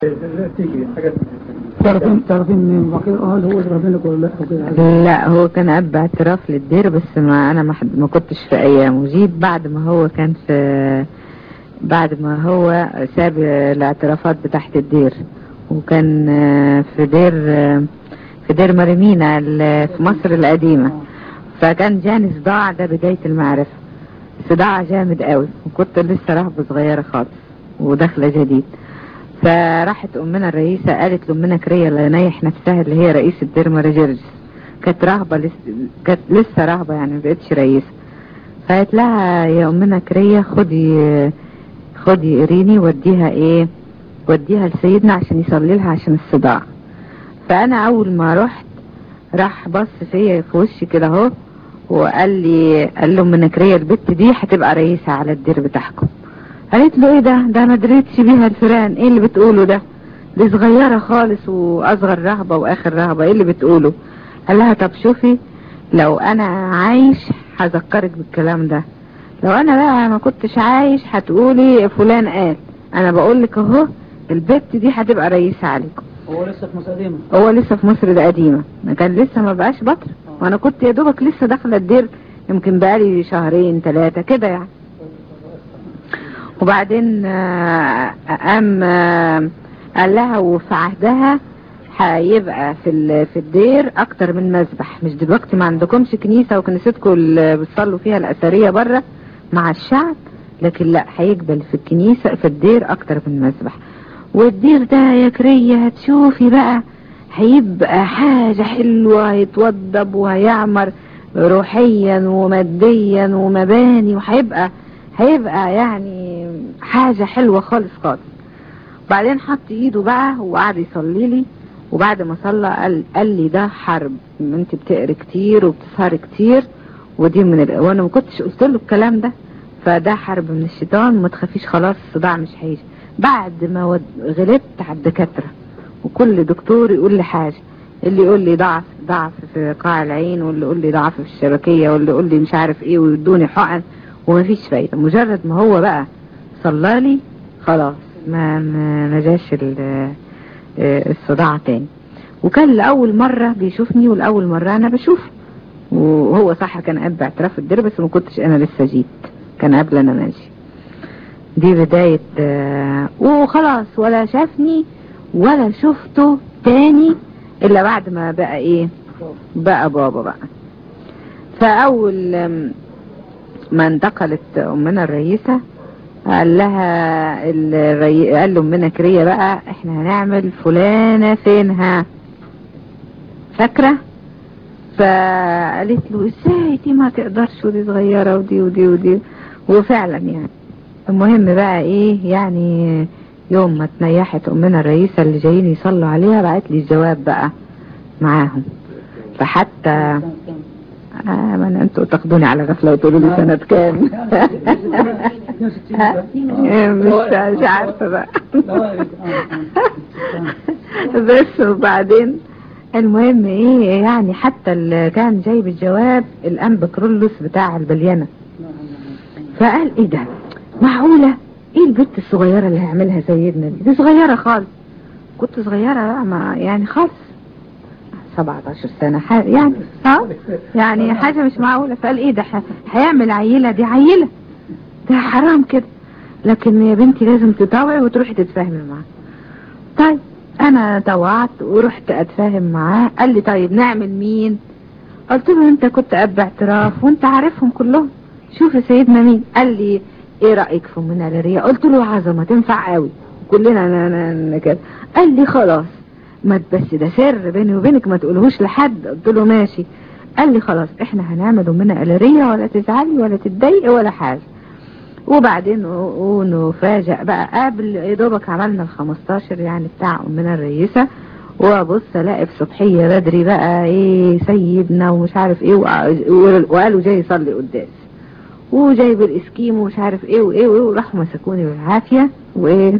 تيجي حاجات تعرفين تعرفين من وكيل هل هو اشرف منك ولا لا وكده لا هو كان اب اعتراف للدير بس ما انا ما, حد- ما كنتش في ايام وجيت بعد ما هو كان في بعد ما هو ساب الاعترافات بتاعت الدير وكان آه، في دير آه، في دير مريمينا ال- في مصر القديمة فكان جاني صداع ده بداية المعرفة صداع جامد قوي وكنت لسه رهبة صغيرة خالص وداخلة جديد فراحت امنا الرئيسة قالت لامنا كرية اللي نايح نفسها اللي هي رئيسة دير مراجرجس كانت رهبة لسه كانت لسه رهبة يعني ما بقتش رئيسة فقالت لها يا امنا كرية خدي خدي اريني وديها ايه وديها لسيدنا عشان يصلي لها عشان الصداع فانا اول ما رحت راح بص فيا في وشي كده اهو وقال لي قال له امنا كرية البت دي هتبقى رئيسة على الدير بتاعكم قالت له ايه ده ده ما دريتش بيها الفيران ايه اللي بتقوله ده دي صغيرة خالص واصغر رهبة واخر رهبة ايه اللي بتقوله قال لها طب شوفي لو انا عايش هذكرك بالكلام ده لو انا بقى ما كنتش عايش هتقولي فلان قال انا بقول لك اهو البت دي هتبقى رئيسة عليكم هو لسه في مصر قديمة هو لسه في مصر القديمة ما كان لسه ما بقاش بطل وانا كنت يا دوبك لسه داخله الدير يمكن بقالي شهرين ثلاثة كده يعني وبعدين آه، قام آه، قال لها وفي عهدها هيبقى في ال- في الدير اكتر من مسبح مش دلوقتي ما عندكمش كنيسة وكنيستكم اللي بتصلوا فيها الاثرية بره مع الشعب لكن لا هيقبل في الكنيسة في الدير اكتر من مسبح والدير ده يا كرية هتشوفي بقى هيبقى حاجة حلوة هيتوضب وهيعمر روحيا وماديا ومباني وهيبقى هيبقى يعني حاجة حلوة خالص خالص بعدين حط ايده بقى وقعد يصلي لي وبعد ما صلى قال, قال لي ده حرب انت بتقري كتير وبتسهري كتير ودي من ال... وانا ما كنتش قلت له الكلام ده فده حرب من الشيطان ما تخافيش خلاص الصداع مش هيجي بعد ما ود... غلبت على الدكاترة وكل دكتور يقول لي حاجة اللي يقول لي ضعف ضعف في قاع العين واللي يقول لي ضعف في الشبكية واللي يقول لي مش عارف ايه ويدوني حقن ومفيش فايدة مجرد ما هو بقى صلى لي خلاص ما ما ما جاش ال- آه، الصداع تاني وكان لأول مرة بيشوفني والأول مرة أنا بشوفه وهو صح كان قبل باعتراف الدير بس ما كنتش أنا لسه جيت كان قبل أنا ماشي دي بداية آه، وخلاص ولا شافني ولا شفته تاني إلا بعد ما بقى إيه بقى بابا بقى فأول آم، ما انتقلت أمنا الرئيسة قال لها الري... قال له أمنا كرية بقى احنا هنعمل فلانة فينها فاكرة فقالت له ازاي دي ما تقدرش ودي صغيرة ودي ودي ودي وفعلا يعني المهم بقى ايه يعني يوم ما تنيحت امنا الرئيسة اللي جايين يصلوا عليها بعت لي الجواب بقى معاهم فحتى آه ما أنا- انتوا تاخدوني على غفلة وتقولوا لي سنة كام مش مش عارفة بقى بس وبعدين المهم ايه يعني حتى اللي كان جايب الجواب الانب كرولوس بتاع البليانة فقال ايه ده معقولة ايه البنت الصغيرة اللي هيعملها سيدنا دي دي صغيرة خالص كنت صغيرة بقى ما يعني خالص 17 سنة ح- يعني ها يعني حاجة مش معقولة فقال ايه ده ح- هيعمل عيلة دي عيلة ده حرام كده لكن يا بنتي لازم تطوعي وتروحي تتفاهمي معاه طيب انا طوعت ورحت اتفاهم معاه قال لي طيب نعمل مين قلت له انت كنت اب اعتراف وانت عارفهم كلهم شوف يا سيدنا مين قال لي ايه رأيك في منى لريا قلت له عظمة تنفع قوي كلنا ن- ن- ن- كده قال لي خلاص ما ت- بس ده سر بيني وبينك ما تقولهوش لحد قلت له ماشي قال لي خلاص احنا هنعمل منى لريا ولا تزعلي ولا تتضايقي ولا حاجة وبعدين و- ونفاجأ بقى قبل يا دوبك عملنا ال 15 يعني بتاع امنا الرئيسة وابص الاقي في صبحية بدري بقى ايه سيدنا ومش عارف ايه وع- وقالوا جاي يصلي قداس وجايب الاسكيم ومش عارف ايه وايه وايه وراحوا مسكوني بالعافية وايه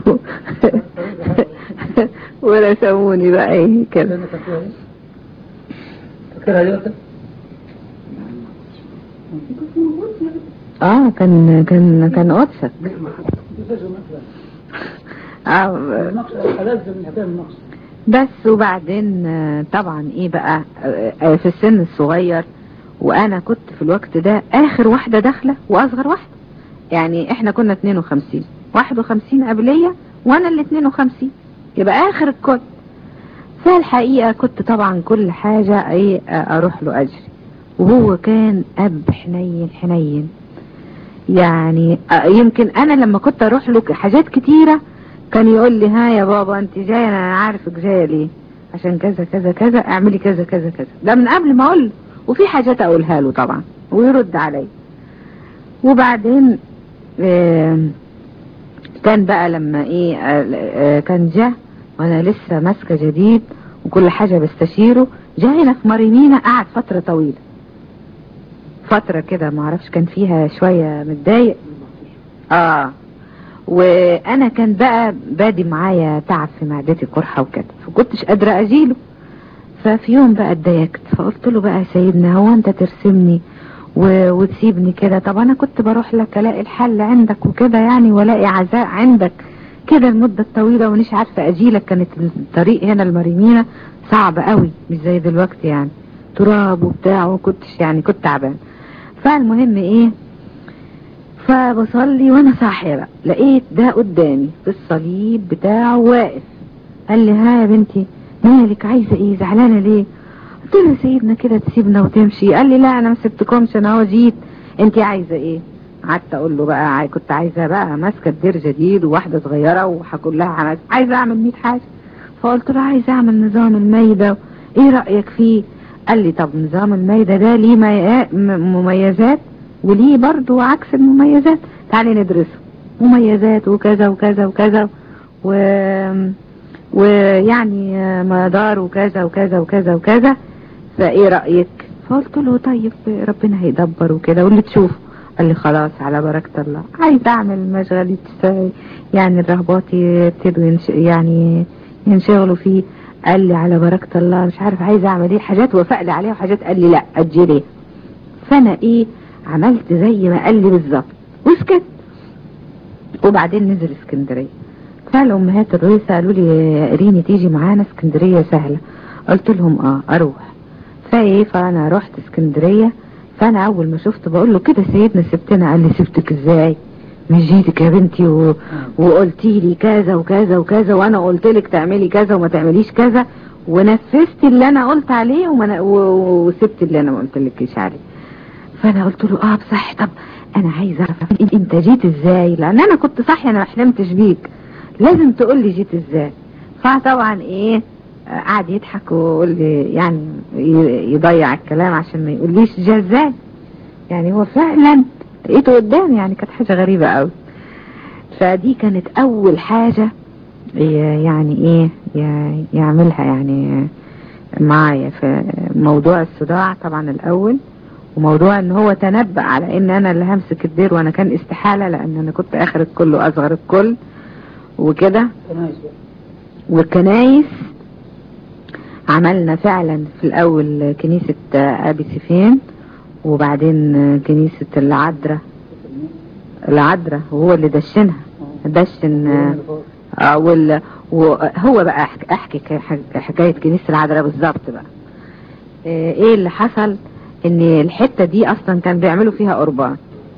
ورسموني بقى ايه كده فاكرها دلوقتي؟ اه كان كان كان قدسك آه، النقص ألذ من حكاية النقص بس وبعدين آه، طبعا ايه بقى آه، آه، في السن الصغير وانا كنت في الوقت ده اخر واحدة داخلة واصغر واحدة يعني احنا كنا 52 51 قبلية وانا اللي 52 يبقى اخر الكل فالحقيقة كنت طبعا كل حاجة ايه آه، اروح له اجري وهو كان اب حنين حنين يعني آه، يمكن انا لما كنت اروح له حاجات كتيرة كان يقول لي ها يا بابا انت جاية انا عارفك جاية ليه عشان كذا كذا كذا اعملي كذا كذا كذا ده من قبل ما اقول له وفي حاجات اقولها له طبعا ويرد علي وبعدين آه، كان بقى لما ايه آه، آه، كان جه وانا لسه ماسكه جديد وكل حاجه بستشيره جه هنا في مريمينا قعد فتره طويله فتره كده ما اعرفش كان فيها شويه متضايق اه وانا كان بقى بادي معايا تعب في معدتي قرحه وكده فكنتش قادره اجيله ففي يوم بقى اتضايقت فقلت له بقى يا سيدنا هو انت ترسمني و... وتسيبني كده طب انا كنت بروح لك الاقي الحل عندك وكده يعني والاقي عزاء عندك كده المدة الطويلة ومش عارفة اجيلك كانت الطريق هنا المريمينة صعب قوي مش زي دلوقتي يعني تراب وبتاع وكنتش يعني كنت تعبان فالمهم ايه فبصلي وانا صاحية بقى لقيت ده قدامي في الصليب بتاعه واقف قال لي ها يا بنتي مالك عايزة ايه زعلانة ليه قلت له يا سيدنا كده تسيبنا وتمشي قال لي لا انا ما سبتكمش انا هو جيت انت عايزة ايه قعدت اقول له بقى عاي- كنت عايزة بقى ماسكة دير جديد وواحدة صغيرة وهقول لها عمل- عايزة اعمل 100 حاجة فقلت له عايزة اعمل نظام المايدة ايه رأيك فيه قال لي طب نظام المايدة ده ليه مي- م- مميزات وليه برضو عكس المميزات تعالي ندرسه مميزات وكذا وكذا وكذا و... ويعني مدار وكذا وكذا وكذا وكذا فايه رأيك فقلت له طيب ربنا هيدبر وكده واللي تشوفه قال لي خلاص على بركة الله عايز اعمل مشغل يتس- يعني الرهبات يبتدوا ينش... يعني ينشغلوا فيه قال لي على بركة الله مش عارف عايز اعمل ايه حاجات وافق لي عليها وحاجات قال لي لا اجلي فانا ايه عملت زي ما قال لي بالظبط وسكت وبعدين نزل اسكندريه فالامهات الرئيسة قالوا لي يا ريني تيجي معانا اسكندريه سهله قلت لهم اه اروح فايه فانا رحت اسكندريه فانا اول ما شفته بقول له كده سيدنا سبتنا قال لي سبتك ازاي مش جيتك يا بنتي و... وقلتي لي كذا وكذا وكذا وانا قلت لك تعملي كذا وما تعمليش كذا ونفذت اللي انا قلت عليه وما... و... وسبت اللي انا ما قلتلكيش عليه فانا قلت له اه بصح طب انا عايز اعرف إن- انت جيت ازاي لان انا كنت صاحيه انا ما حلمتش بيك لازم تقول لي جيت ازاي فطبعا ايه آه، قعد يضحك ويقول لي يعني ي- يضيع الكلام عشان ما يقوليش جه ازاي يعني هو فعلا لقيته قدامي يعني كانت حاجه غريبه قوي فدي كانت اول حاجه ي- يعني ايه ي- يعملها يعني معايا في موضوع الصداع طبعا الاول وموضوع ان هو تنبأ على ان انا اللي همسك الدير وانا كان استحالة لان انا كنت اخر الكل واصغر الكل وكده كنايس بقى والكنايس عملنا فعلا في الاول كنيسة ابي سفين وبعدين كنيسة العذراء العذراء وهو اللي دشنها دشن آه، وال... وهو بقى أحكي, احكي ك- حكاية كنيسة العذراء بالظبط بقى آه، ايه اللي حصل ان الحتة دي اصلا كان بيعملوا فيها قربان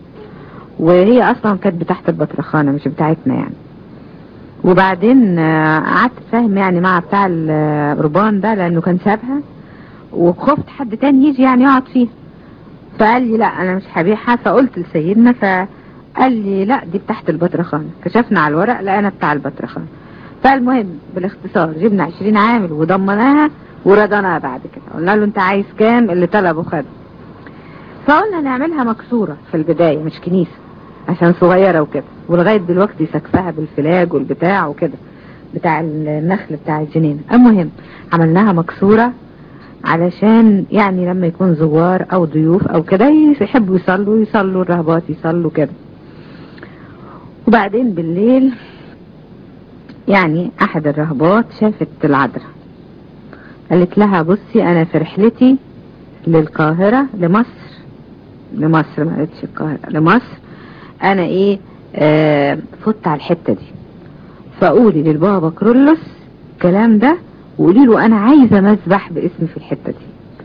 وهي اصلا كانت بتاعت البطرخانة مش بتاعتنا يعني وبعدين آه، قعدت فاهم يعني مع بتاع القربان ده لانه كان سابها وخفت حد تاني يجي يعني يقعد فيها فقال لي لا انا مش هبيعها فقلت لسيدنا فقال لي لا دي بتاعت البطرخانة كشفنا على الورق لقينا بتاع البطرخانة فالمهم بالاختصار جبنا عشرين عامل وضمناها ورضناها بعد كده قلنا له انت عايز كام اللي طلبه خد فقلنا نعملها مكسورة في البداية مش كنيسة عشان صغيرة وكده ولغاية دلوقتي سقفها بالفلاج والبتاع وكده بتاع النخل بتاع الجنين المهم عملناها مكسورة علشان يعني لما يكون زوار او ضيوف او كده يحبوا يصلوا يصلوا الرهبات يصلوا كده وبعدين بالليل يعني احد الرهبات شافت العذراء قالت لها بصي انا في رحلتي للقاهرة لمصر لمصر ما قالتش القاهرة لمصر انا ايه آه فت على الحتة دي فقولي للبابا كرولوس الكلام ده وقولي له انا عايزه مسبح باسمي في الحته دي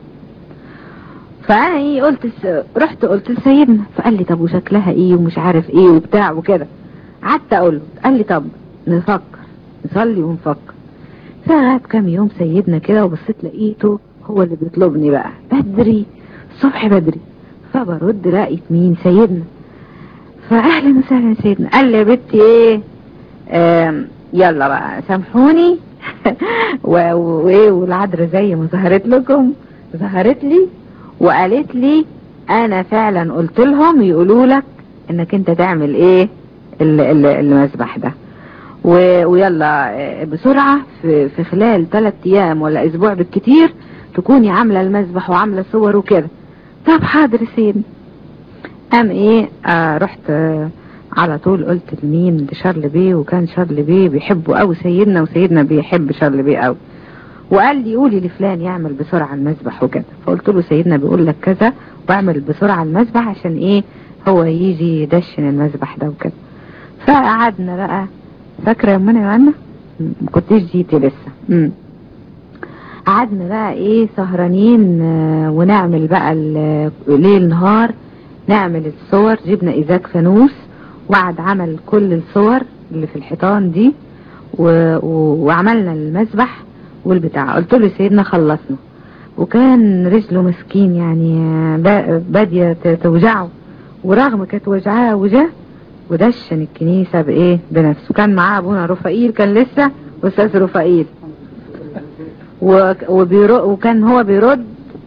فانا ايه قلت س... رحت قلت لسيدنا فقال لي طب وشكلها ايه ومش عارف ايه وبتاع وكده قعدت اقول له قال لي طب نفكر نصلي ونفكر فقعد كام يوم سيدنا كده وبصيت لقيته هو اللي بيطلبني بقى بدري الصبح بدري فبرد لقيت مين سيدنا فاهلا وسهلا سيدنا قال لي يا بنتي ايه آم، يلا بقى سامحوني و- وايه والعذراء زي ما ظهرت لكم ظهرت لي وقالت لي انا فعلا قلت لهم يقولوا لك انك انت تعمل ايه ال- ال- المسبح ده و- ويلا آه، بسرعة في, في خلال ثلاث ايام ولا اسبوع بالكتير تكوني عاملة المسبح وعاملة صور وكده طب حاضر يا سيدي قام ايه آه رحت آه على طول قلت لمين لشارل بيه وكان شارل بيه بيحبه قوي سيدنا وسيدنا بيحب شارل بيه قوي وقال لي قولي لفلان يعمل بسرعة المسبح وكده فقلت له سيدنا بيقول لك كذا واعمل بسرعة المسبح عشان ايه هو يجي يدشن المسبح ده وكده فقعدنا بقى فاكرة يا منى يا ما كنتش جيتي لسه مم. قعدنا بقى ايه سهرانين آه، ونعمل بقى ال- ليل نهار نعمل الصور جبنا ازاك فانوس وقعد عمل كل الصور اللي في الحيطان دي و... و... وعملنا المسبح والبتاع قلت له سيدنا خلصنا وكان رجله مسكين يعني آه، با- بادية ت- توجعه ورغم كانت وجعاه وجه ودشن الكنيسة بايه بنفسه كان معاه ابونا رفائيل كان لسه استاذ رفائيل و... وبيرو... وكان هو بيرد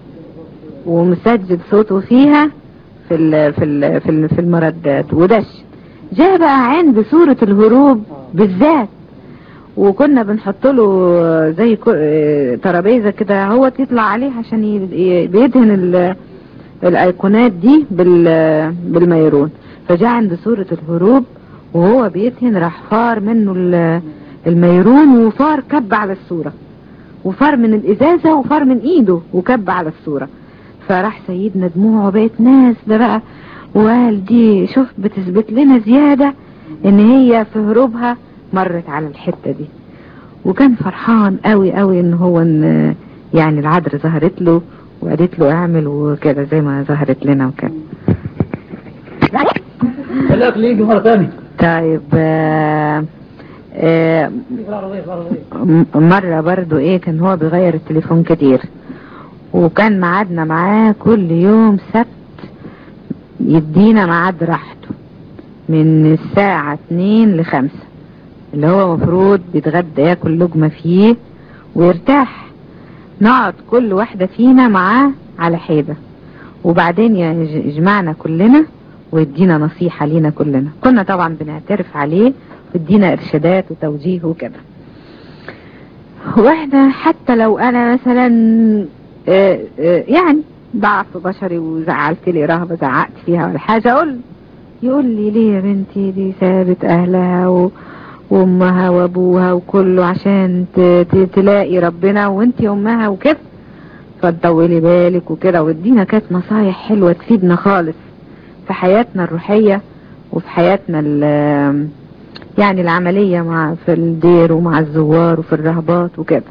ومسجل صوته فيها في ال... في ال... في, ال... في المردات ودش جاء بقى عند سورة الهروب بالذات وكنا بنحط له زي كو- آه، ترابيزه كده هو يطلع عليه عشان ي- ي- بيدهن ال- الايقونات دي بال- بالميرون فجاء عند سورة الهروب وهو بيدهن راح فار منه ال- الميرون وفار كب على الصورة وفار من الازازة وفار من ايده وكب على الصورة فراح سيدنا دموعه بقت ناس ده بقى وقال دي شوف بتثبت لنا زيادة ان هي في هروبها مرت على الحتة دي وكان فرحان قوي قوي ان هو ان يعني العذراء ظهرت له وقالت له اعمل وكده زي ما ظهرت لنا وكده خلاك ليجي مرة ثانية طيب آه آه في العربية في العربية م- مرة برضو ايه كان هو بيغير التليفون كتير وكان ميعادنا معاه كل يوم سبت يدينا ميعاد راحته من الساعة اتنين لخمسة اللي هو مفروض بيتغدى ياكل لقمة فيه ويرتاح نقعد كل واحدة فينا معاه على حيدة وبعدين يج- يجمعنا كلنا ويدينا نصيحة لينا كلنا كنا طبعا بنعترف عليه ويدينا ارشادات وتوجيه وكده واحدة حتى لو انا مثلا آه، آه، يعني ضعف بشري وزعلت لي رهبة زعقت فيها ولا حاجة اقول يقول لي ليه يا بنتي دي سابت اهلها و... وامها وابوها وكله عشان ت... ت... تلاقي ربنا وانتي امها وكده فتطولي بالك وكده وادينا كانت نصايح حلوة تفيدنا خالص في حياتنا الروحية وفي حياتنا ال... يعني العملية مع في الدير ومع الزوار وفي الرهبات وكده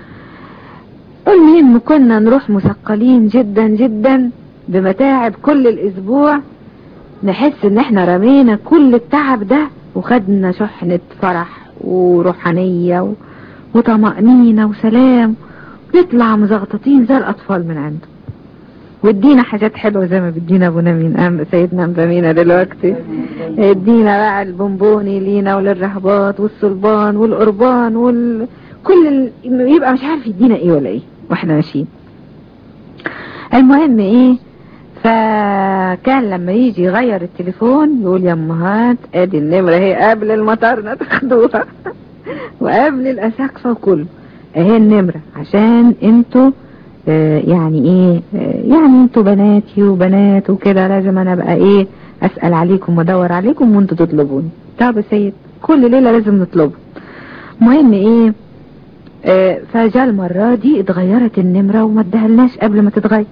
المهم كنا نروح مثقلين جدا جدا بمتاعب كل الاسبوع نحس ان احنا رمينا كل التعب ده وخدنا شحنة فرح وروحانية و... وطمأنينة وسلام نطلع مزغططين زي الاطفال من عنده وادينا حاجات حلوة زي ما بدينا ابونا مين أم سيدنا أمبامينا دلوقتي ادينا بقى البونبوني لينا وللرهبات والصلبان والقربان وال كل ال... يبقى مش عارف يدينا ايه ولا ايه واحنا ماشيين المهم ايه فكان لما يجي يغير التليفون يقول يا امهات ادي النمرة هي قبل المطار تاخدوها وقبل الاساقفة وكله اهي النمرة عشان انتوا آه يعني ايه آه يعني انتوا بناتي وبنات وكده لازم انا ابقى ايه اسأل عليكم وادور عليكم وانتوا تطلبوني طب يا سيد كل ليلة لازم نطلبه المهم ايه آه فجاء المرة دي اتغيرت النمرة وما ادهلناش قبل ما تتغير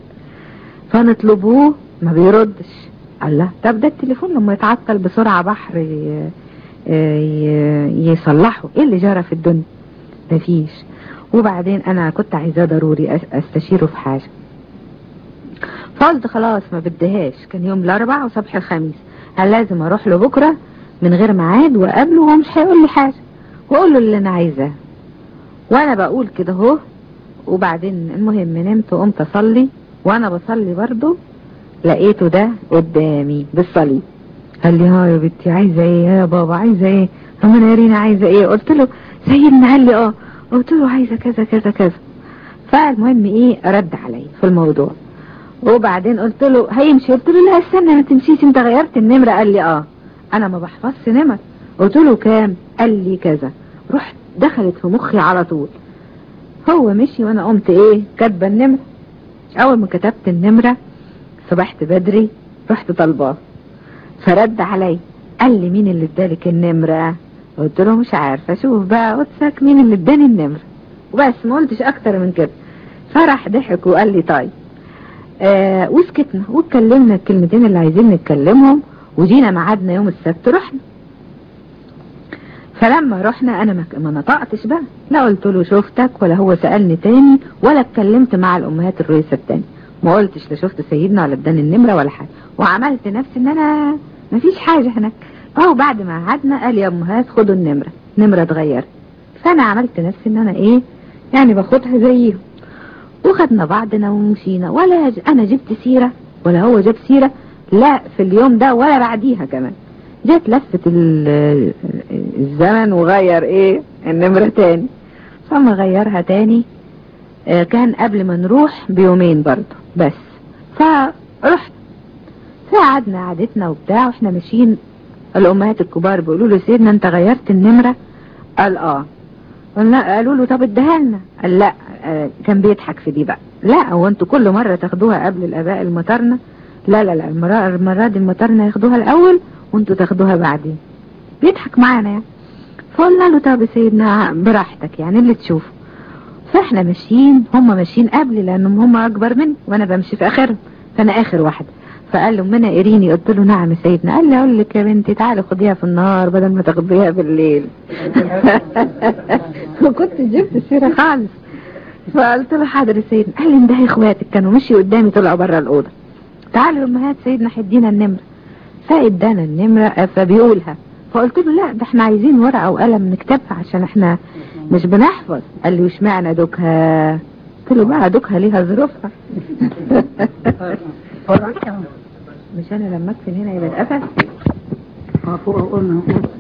فنطلبوه ما بيردش الله طب ده التليفون لما يتعطل بسرعة بحر ي- آه، ي- يصلحوا ايه اللي جرى في الدنيا مفيش وبعدين انا كنت عايزاه ضروري أس- استشيره في حاجة فقلت خلاص ما بديهاش كان يوم الاربع وصبح الخميس قال لازم اروح له بكرة من غير ميعاد واقابله وهو مش هيقول لي حاجة واقول له اللي انا عايزاه وانا بقول كده اهو وبعدين المهم نمت وقمت اصلي وانا بصلي برضو لقيته ده قدامي بالصليب قال لي ها يا بنتي عايزه ايه يا بابا عايزه ايه ربنا يا رينا عايزه ايه قلت له سيدنا قال لي اه قلت له عايزه كذا كذا كذا فالمهم ايه رد علي في الموضوع وبعدين قلت له هيمشي قلت له لا استنى ما تمشيش انت غيرت النمره قال لي اه انا ما بحفظش نمر قلت له كام قال لي كذا رحت دخلت في مخي على طول هو مشي وانا قمت ايه كاتبه النمره اول ما كتبت النمره صبحت بدري رحت طالباه فرد علي قال لي مين اللي ادالك النمرة قلت له مش عارفة شوف بقى قدسك مين اللي اداني النمرة وبس ما قلتش اكتر من كده فرح ضحك وقال لي طيب آه وسكتنا واتكلمنا الكلمتين اللي عايزين نتكلمهم وجينا ميعادنا يوم السبت رحنا فلما رحنا انا ما- ما نطقتش بقى لا قلت له شفتك ولا هو سألني تاني ولا اتكلمت مع الامهات الرئيسة التاني ما قلتش لا شفت سيدنا ولا اداني النمرة ولا حاجة وعملت نفسي ان انا مفيش حاجة هناك فهو بعد ما قعدنا قال يا امهات خدوا النمرة نمرة اتغيرت فانا عملت نفسي ان انا ايه يعني باخدها زيهم وخدنا بعضنا ومشينا ولا ج- انا جبت سيرة ولا هو جاب سيرة لا في اليوم ده ولا بعديها كمان جت لفة ال- الزمن وغير ايه النمرة تاني فما غيرها تاني آه، كان قبل ما نروح بيومين برضه بس فرحت فقعدنا قعدتنا وبتاع واحنا ماشيين الامهات الكبار بيقولوا له سيدنا انت غيرت النمرة قال اه قلنا قالوا له طب اديها لنا قال لا آه، كان بيضحك في دي بقى لا هو انتوا كل مرة تاخدوها قبل الاباء المطرنة لا لا لا المرة, المرة دي المطرنة ياخدوها الاول وانتوا تاخدوها بعدين بيضحك معانا يعني فقلنا له طب يا سيدنا براحتك يعني اللي تشوفه فاحنا ماشيين هم ماشيين قبلي لانهم هم اكبر مني وانا بمشي في اخرهم فانا اخر واحد فقال له منى ايريني قلت له نعم يا سيدنا قال لي اقول لك يا بنتي تعالي خديها في النهار بدل ما تاخديها بالليل وكنت جبت السيره خالص فقلت له حاضر يا سيدنا قال لي ده اخواتك كانوا مشي قدامي طلعوا بره الاوضه تعالوا يا امهات سيدنا هيدينا النمره فادانا النمره فبيقولها فقلت له لا ده احنا عايزين ورقه وقلم نكتبها عشان احنا مش بنحفظ قال لي وش معنى دوكها قلت له بقى دوكها ليها ظروفها مش انا لما اكتب هنا يبقى اتقفل اه فوق قلنا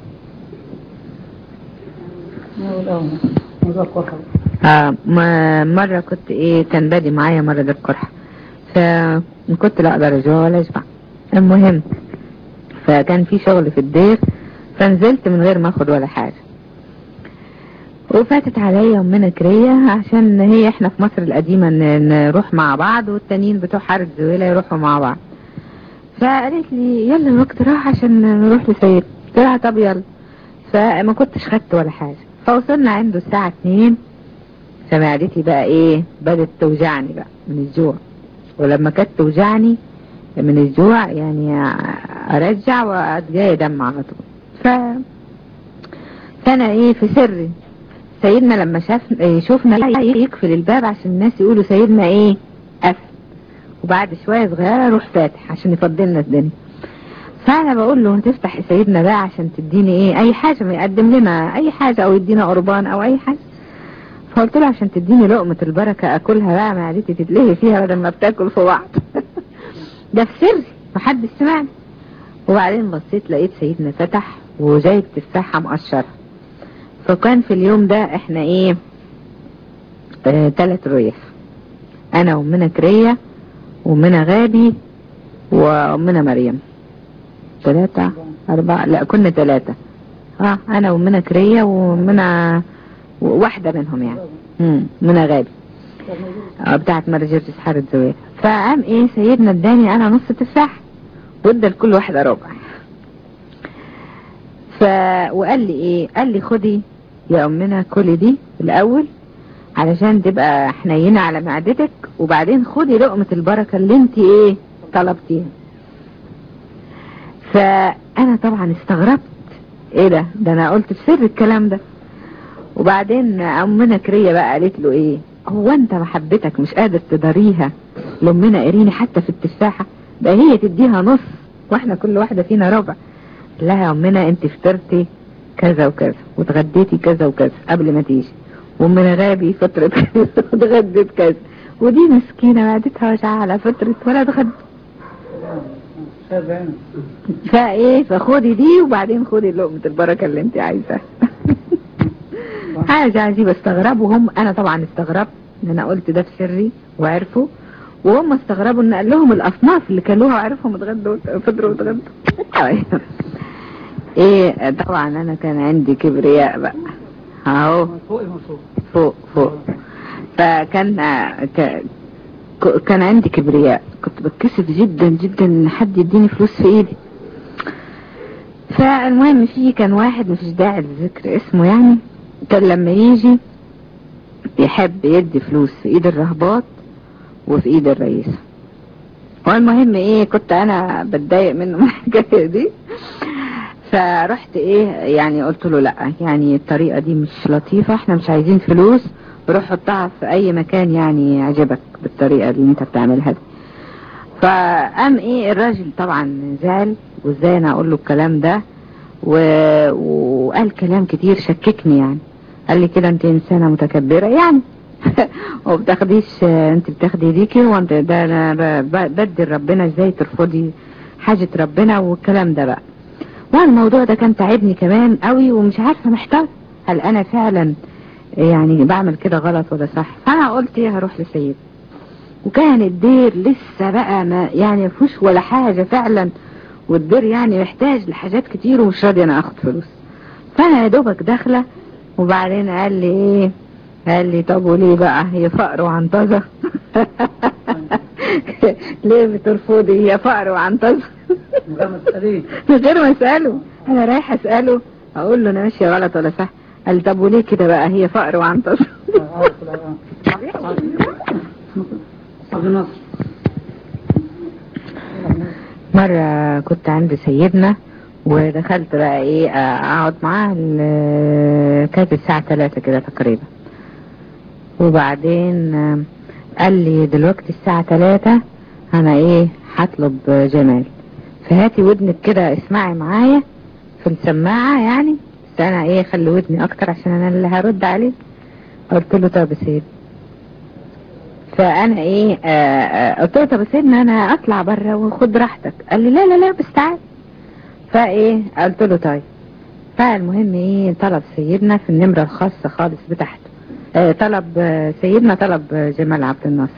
نقول اول نقول كوكب آه ما مرة كنت ايه كان بادي معايا مرض القرحة فكنت لا اقدر اجوع ولا اشبع المهم فكان في شغل في الدير فنزلت من غير ما اخد ولا حاجة وفاتت عليا امنا كرية عشان هي احنا في مصر القديمة ن- نروح مع بعض والتانيين بتوع حارة زويلة يروحوا مع بعض فقالت لي يلا الوقت راح عشان نروح لسيد قلت لها طب يلا فما كنتش خدت ولا حاجة فوصلنا عنده الساعة اتنين فمعدتي بقى ايه بدت توجعني بقى من الجوع ولما كانت توجعني من الجوع يعني ارجع واتجاي دم على طول ف فانا ايه في سري سيدنا لما شاف إيه شوفنا يقفل الباب عشان الناس يقولوا سيدنا ايه قفل وبعد شوية صغيرة روح فاتح عشان يفضلنا الدنيا فانا بقول له تفتح يا سيدنا بقى عشان تديني ايه اي حاجة ما يقدم لنا اي حاجة او يدينا قربان او اي حاجة فقلت له عشان تديني لقمة البركة اكلها بقى معدتي تتلهي فيها بدل ما بتاكل في بعض ده في سري محدش سمعني وبعدين بصيت لقيت سيدنا فتح وجايب تفاحة مقشرة فكان في اليوم ده احنا ايه اه تلات ريح انا وامنا كرية وامنا غابي وامنا مريم ثلاثة أربعة لا كنا ثلاثة اه أنا ومنى كرية ومنى واحدة منهم يعني امم منى غابي آه بتاعت مرجرجس حارة زويل فقام ايه سيدنا اداني انا نص تفاح وادى لكل واحدة ربع ف وقال لي ايه قال لي خدي يا امنا كلي دي الاول علشان تبقى حنينة على معدتك وبعدين خدي لقمة البركة اللي انت ايه طلبتيها فانا طبعا استغربت ايه ده ده انا قلت في سر الكلام ده وبعدين امنا كريه بقى قالت له ايه هو انت محبتك مش قادر تداريها لامنا قريني حتى في التفاحه ده هي تديها نص واحنا كل واحده فينا ربع لا يا امنا انت فطرتي كذا وكذا واتغديتي كذا وكذا قبل ما تيجي وامنا غابي فترة كذا واتغدت كذا ودي مسكينة معدتها وجعها على فترة ولا اتغدت شايف عينك فايه فخدي دي وبعدين خدي لقمة البركة اللي انت عايزاها حاجة عجيبة استغربوا هم انا طبعا استغربت ان انا قلت ده في سري وعرفوا وهم استغربوا ان قال لهم الاصناف اللي كلوها وعرفهم اتغدوا فطروا واتغدوا ايه طبعا انا كان عندي كبرياء بقى اهو من فوق من فوق فوق فوق فكان ك- ك- كان عندي كبرياء كنت بتكسف جدا جدا ان حد يديني فلوس في ايدي فالمهم في كان واحد مفيش داعي للذكر اسمه يعني كان لما يجي يحب يدي فلوس في ايد الرهبات وفي ايد الرئيسة والمهم ايه كنت انا بتضايق منه من الحكاية دي فرحت ايه يعني قلت له لا يعني الطريقة دي مش لطيفة احنا مش عايزين فلوس روح حطها في اي مكان يعني يعجبك بالطريقة اللي انت بتعملها دي فقام ايه الراجل طبعا زعل وازاي انا اقول له الكلام ده و... وقال كلام كتير شككني يعني قال لي كده انت انسانة متكبرة يعني وبتاخديش انت بتاخدي ديكي وانت ده انا ب... ب- بدي ربنا ازاي ترفضي حاجة ربنا والكلام ده بقى والموضوع ده كان تعبني كمان قوي ومش عارفة محتار هل انا فعلا يعني بعمل كده غلط ولا صح فانا قلت ايه هروح لسيد وكان الدير لسه بقى ما يعني مفيهوش ولا حاجة فعلا والدير يعني محتاج لحاجات كتير ومش راضي انا اخد فلوس فانا يا دوبك داخلة وبعدين قال لي ايه قال لي طب وليه بقى هي فقر وعنطزة ليه بترفضي هي فقر وعنطزة من غير ما تسأليه من غير ما اساله انا رايح اساله اقول له انا ماشيه غلط ولا صح قال لي طب وليه كده بقى هي فقر وعنطزة عارف الأيام. عبد الناصر مرة كنت عند سيدنا ودخلت بقى ايه اقعد معاه ال- كانت الساعة ثلاثة كده تقريبا وبعدين آه، قال لي دلوقتي الساعة ثلاثة انا ايه هطلب جمال فهاتي ودنك كده اسمعي معايا في السماعة يعني بس انا ايه خلي ودني اكتر عشان انا اللي هرد عليه قلت له طب يا سيد فانا ايه آه آه قلت له طب يا سيدنا انا اطلع بره وخد راحتك قال لي لا لا لا بس تعال فايه قلت له طيب فالمهم ايه طلب سيدنا في النمرة الخاصة خالص بتاعته آه طلب آه، سيدنا طلب آه، جمال عبد الناصر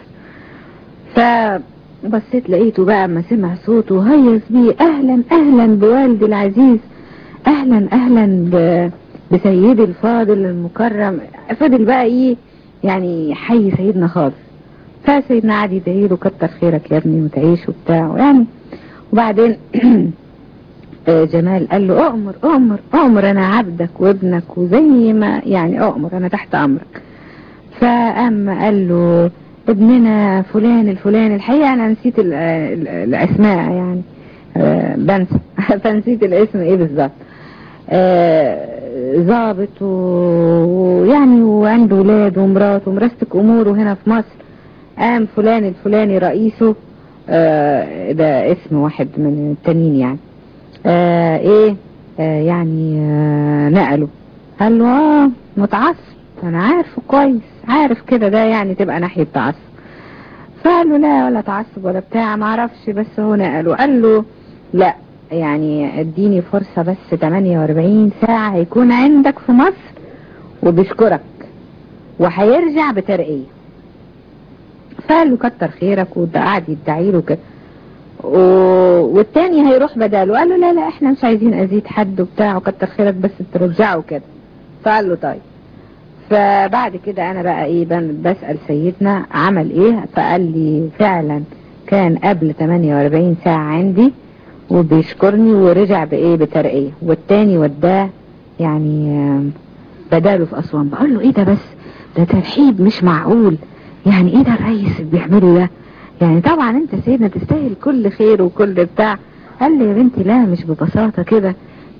فبصيت لقيته بقى اما سمع صوته هيص بيه اهلا اهلا بوالدي العزيز اهلا اهلا ب... بسيدي الفاضل المكرم فضل بقى ايه يعني حي سيدنا خالص فسيدنا قعد يدعي له كتر خيرك يا ابني وتعيش وبتاع يعني وبعدين آه، جمال قال له اؤمر اؤمر اؤمر انا عبدك وابنك وزي ما يعني اؤمر انا تحت امرك فقام قال له ابننا فلان الفلاني الحقيقة انا نسيت ال- ال- الاسماء يعني آه، بنسى فنسيت الاسم ايه بالظبط آه، ظابط و- ويعني وعنده ولاد ومراته ومرستك اموره هنا في مصر قام فلان الفلاني رئيسه آه، ده اسم واحد من التانيين يعني آه ايه آه يعني آه نقله قال له اه متعصب انا عارفه كويس عارف كده ده يعني تبقى ناحية تعصب فقال له لا ولا تعصب ولا بتاع ما اعرفش بس هو نقله قال له لا يعني اديني فرصة بس 48 ساعة هيكون عندك في مصر وبيشكرك وهيرجع بترقية فقال له كتر خيرك وده قاعد يدعي له كده و... والتاني هيروح بداله قال له لا لا احنا مش عايزين ازيد حد وبتاع وكتر خيرك بس ترجعه كده فقال له طيب فبعد كده انا بقى ايه بن- بسأل سيدنا عمل ايه فقال لي فعلا كان قبل 48 ساعة عندي وبيشكرني ورجع بايه بترقية والتاني وداه يعني آم، بداله في اسوان بقول له ايه ده بس ده ترحيب مش معقول يعني ايه ده الرئيس اللي بيعمله ده يعني طبعا انت سيدنا تستاهل كل خير وكل بتاع قال لي يا بنتي لا مش ببساطة كده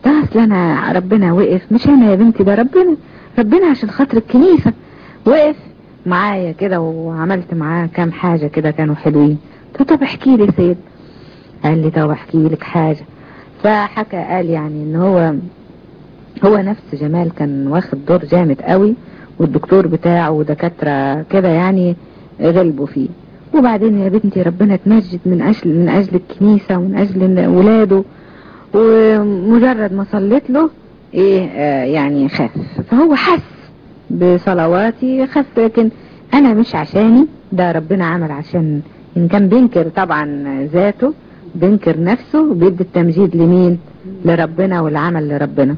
ده اصل انا ربنا وقف مش انا يا بنتي ده ربنا ربنا عشان خاطر الكنيسة وقف معايا كده وعملت معاه كام حاجة كده كانوا حلوين قلت له طب احكي لي يا سيد قال لي طب احكي لك حاجة فحكى قال يعني ان هو هو نفس جمال كان واخد دور جامد قوي والدكتور بتاعه ودكاترة كده يعني غلبوا فيه وبعدين يا بنتي ربنا تمجد من اجل من اجل الكنيسة ومن اجل ولاده ومجرد ما صليت له ايه آه يعني خف فهو حس بصلواتي خف لكن انا مش عشاني ده ربنا عمل عشان ان كان بينكر طبعا ذاته بينكر نفسه بيدي التمجيد لمين لربنا والعمل لربنا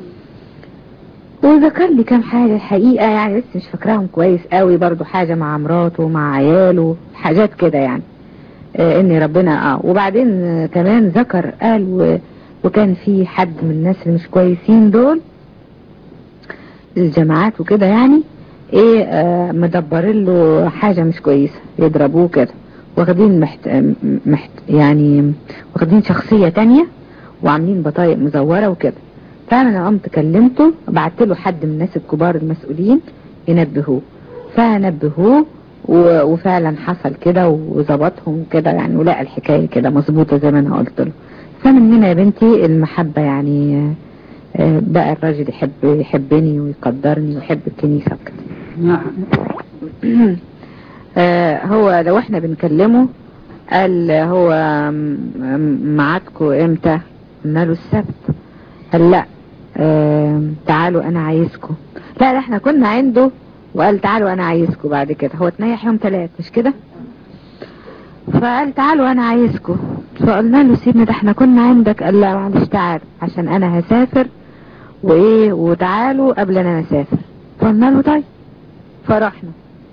وذكر لي كام حاجة الحقيقة يعني لسه مش فاكراهم كويس قوي برضو حاجة مع مراته مع عياله حاجات كده يعني آه ان ربنا اه وبعدين آه كمان ذكر قال و وكان في حد من الناس اللي مش كويسين دول الجماعات وكده يعني ايه آه مدبرين له حاجة مش كويسة يضربوه كده واخدين محت... محت... يعني واخدين شخصية تانية وعاملين بطايق مزورة وكده فانا قمت كلمته بعت له حد من الناس الكبار المسؤولين ينبهوه فنبهوه و... وفعلا حصل كده وظبطهم كده يعني ولقى الحكاية كده مظبوطة زي ما انا قلت له فمن هنا يا بنتي المحبة يعني بقى الراجل يحب يحبني ويقدرني ويحب الكنيسة وكده نعم هو لو احنا بنكلمه قال هو معادكم امتى قلنا له السبت قال لا اه تعالوا انا عايزكم لا لا احنا كنا عنده وقال تعالوا انا عايزكم بعد كده هو تنيح يوم ثلاث مش كده فقال تعالوا انا عايزكم فقلنا له سيبنا ده احنا كنا عندك قال لا معلش تعال عشان انا هسافر وايه وتعالوا قبل انا اسافر فقلنا له طيب فرحنا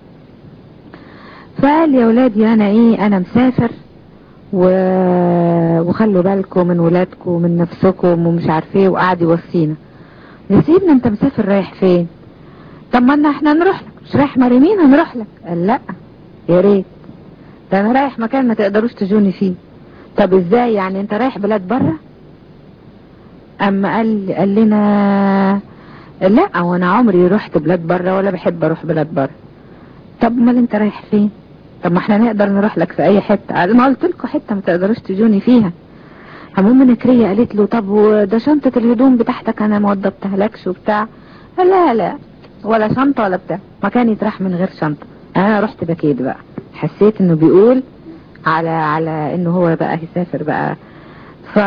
فقال يا ولادي انا ايه انا مسافر و... وخلوا بالكم من ولادكم ومن نفسكم ومش عارف ايه وقعد يوصينا يا سيدنا انت مسافر رايح فين طب ما احنا نروح لك مش رايح مريمين هنروح لك قال لا يا ريت ده انا رايح مكان ما تقدروش تجوني فيه طب ازاي يعني انت رايح بلاد بره اما قال قال لنا لا وانا عمري رحت بلاد بره ولا بحب اروح بلاد بره طب امال انت رايح فين طب ما احنا نقدر نروح لك في اي حته ما قلت لكم حته ما تقدروش تجوني فيها المهم نكريه قالت له طب وده شنطه الهدوم بتاعتك انا ما وضبتها لكش وبتاع قال لا لا ولا شنطه ولا بتاع مكان يتراح من غير شنطه انا رحت بكيت بقى حسيت انه بيقول على على انه هو بقى هيسافر بقى ف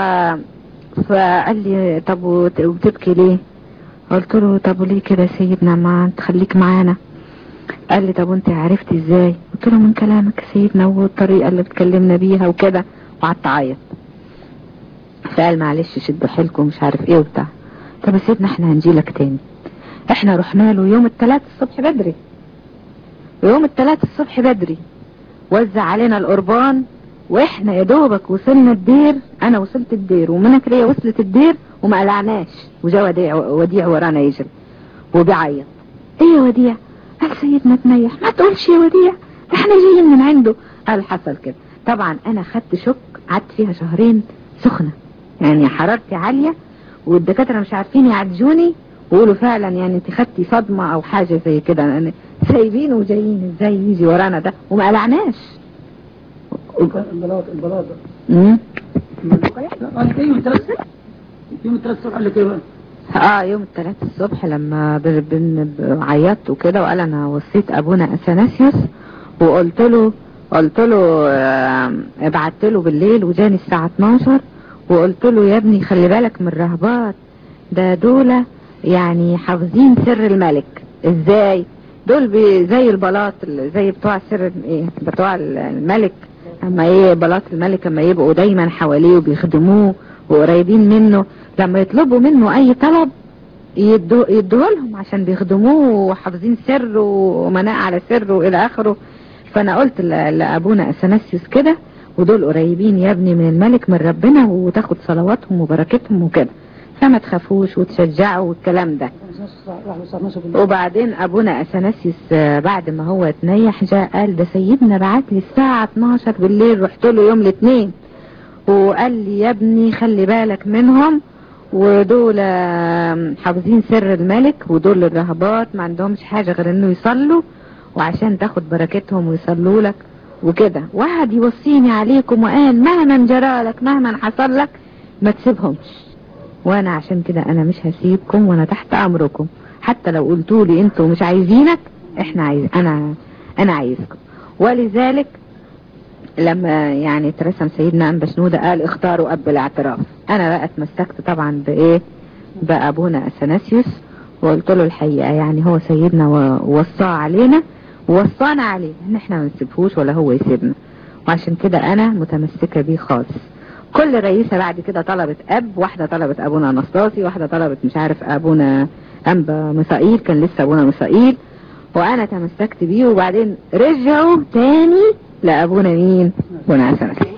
فقال لي طب وتبكي ليه قلت له طب ليه كده يا سيدنا ما تخليك معانا قال لي طب وانت عرفتي ازاي قلت له من كلامك يا سيدنا والطريقه اللي بتكلمنا بيها وكده وقعدت اعيط فقال معلش شدوا حيلكم مش عارف ايه وبتاع طب يا سيدنا احنا هنجيلك تاني احنا رحنا له يوم الثلاث الصبح بدري ويوم الثلاث الصبح بدري وزع علينا القربان واحنا يا دوبك وصلنا الدير انا وصلت الدير ومنكرية وصلت الدير وما قلعناش وجا وديع, وديع ورانا يجري وبيعيط ايه يا وديع قال سيدنا تنيح ما تقولش يا وديع احنا جايين من عنده قال حصل كده طبعا انا خدت شك قعدت فيها شهرين سخنة يعني حرارتي عالية والدكاترة مش عارفين يعالجوني ويقولوا فعلا يعني انت خدتي صدمة او حاجة زي كده يعني سايبين وجايين ازاي يجي ورانا ده وما قلعناش البلاط البلاط امم قال يوم الثلاث يوم الثلاث الصبح قال لك ايه بقى؟ اه يوم الثلاث الصبح لما ب- بن- ب- عيطت وكده وقال انا وصيت ابونا اثناسيوس وقلت له قلت له آه، ابعت له بالليل وجاني الساعة 12 وقلت له يا ابني خلي بالك من الرهبات ده دول يعني حافظين سر الملك ازاي دول بي- زي البلاط ال- زي بتوع سر ايه بتوع ال- الملك اما ايه بلاط الملك اما يبقوا دايما حواليه وبيخدموه وقريبين منه لما يطلبوا منه اي طلب يدوه يدوه لهم عشان بيخدموه وحافظين سره ومناء على سره والى اخره فانا قلت ل- لابونا اثناسيوس كده ودول قريبين يا ابني من الملك من ربنا وتاخد صلواتهم وبركتهم وكده فما تخافوش وتشجعوا والكلام ده راح الساعة 12 بالليل وبعدين ابونا اثناسيوس آه، بعد ما هو اتنيح جاء قال ده سيدنا بعت لي الساعة 12 بالليل رحت له يوم الاثنين وقال لي يا ابني خلي بالك منهم ودول آم، حافظين سر الملك ودول الرهبات ما عندهمش حاجة غير انه يصلوا وعشان تاخد بركتهم ويصلوا لك وكده واحد يوصيني عليكم وقال مهما جرى لك مهما حصل لك ما تسيبهمش وانا عشان كده انا مش هسيبكم وانا تحت امركم حتى لو قلتوا لي انتوا مش عايزينك احنا عايز انا انا عايزكم ولذلك لما يعني اترسم سيدنا أنبا شنودة قال اختاروا أب الاعتراف أنا بقى اتمسكت طبعا بإيه بأبونا أثناسيوس وقلت له الحقيقة يعني هو سيدنا ووصاه علينا ووصانا عليه ان احنا ما نسيبهوش ولا هو يسيبنا وعشان كده انا متمسكة بيه خالص كل رئيسة بعد كده طلبت اب واحدة طلبت ابونا انستاسي واحدة طلبت مش عارف ابونا انبا ميسائيل كان لسه ابونا ميسائيل وانا تمسكت بيه وبعدين رجعوا تاني لابونا مين ابونا أثناسيوس